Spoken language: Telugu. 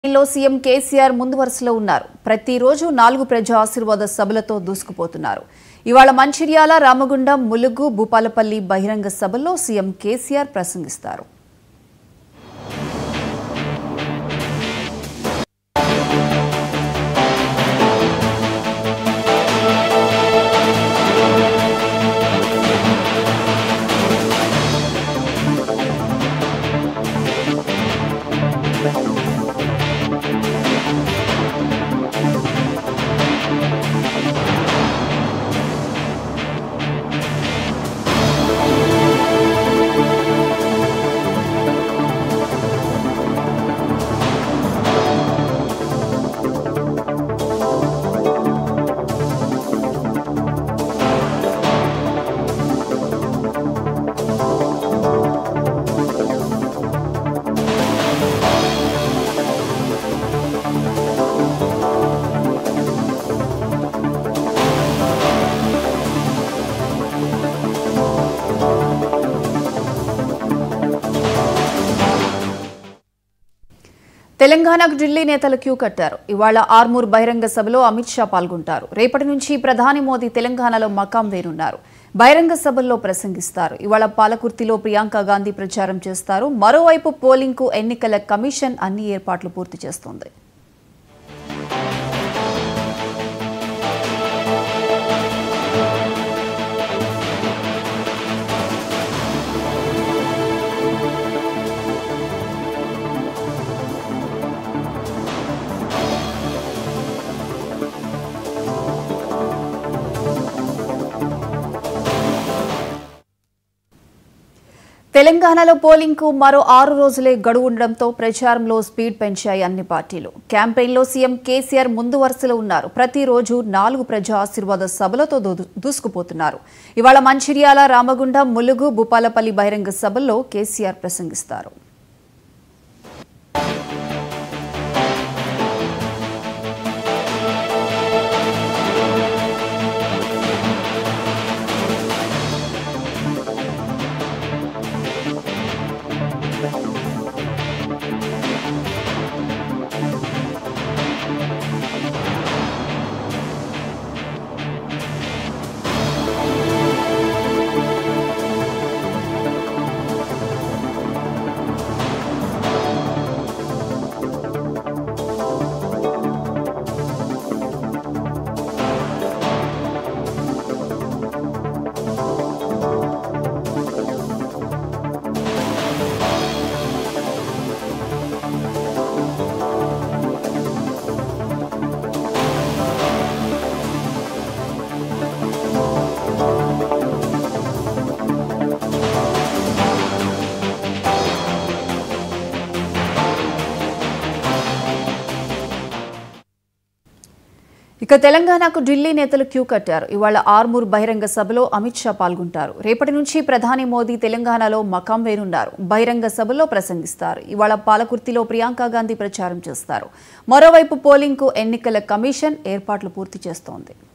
లో సీఎం కేసీఆర్ ముందు వరుసలో ఉన్నారు ప్రతిరోజు నాలుగు ప్రజా ఆశీర్వాద సభలతో దూసుకుపోతున్నారు ఇవాళ మంచిర్యాల రామగుండం ములుగు భూపాలపల్లి బహిరంగ సభల్లో సీఎం కేసీఆర్ ప్రసంగిస్తారు తెలంగాణకు ఢిల్లీ నేతలు క్యూ కట్టారు ఇవాళ ఆర్మూర్ బహిరంగ సభలో అమిత్ షా పాల్గొంటారు రేపటి నుంచి ప్రధాని మోదీ తెలంగాణలో మకాం వేనున్నారు బహిరంగ సభల్లో ప్రసంగిస్తారు ఇవాళ పాలకుర్తిలో ప్రియాంక గాంధీ ప్రచారం చేస్తారు మరోవైపు పోలింగ్కు ఎన్నికల కమిషన్ అన్ని ఏర్పాట్లు పూర్తి చేస్తోంది తెలంగాణలో పోలింగ్ కు మరో ఆరు రోజులే గడువు ఉండడంతో ప్రచారంలో స్పీడ్ పెంచాయి అన్ని పార్టీలు క్యాంపెయిన్లో సీఎం కేసీఆర్ ముందు వరుసలో ఉన్నారు ప్రతిరోజు నాలుగు ప్రజా ఆశీర్వాద సభలతో దూ- దూసుకుపోతున్నారు ఇవాళ మంచిర్యాల రామగుండం ములుగు భూపాలపల్లి బహిరంగ సభల్లో కేసీఆర్ ప్రసంగిస్తారు ఇక తెలంగాణకు ఢిల్లీ నేతలు క్యూ కట్టారు ఇవాళ ఆర్మూర్ బహిరంగ సభలో అమిత్ షా పాల్గొంటారు రేపటి నుంచి ప్రధాని మోదీ తెలంగాణలో మకాం వేనున్నారు బహిరంగ సభలో ప్రసంగిస్తారు ఇవాళ పాలకుర్తిలో ప్రియాంక గాంధీ ప్రచారం చేస్తారు మరోవైపు పోలింగ్కు ఎన్నికల కమిషన్ ఏర్పాట్లు పూర్తి చేస్తోంది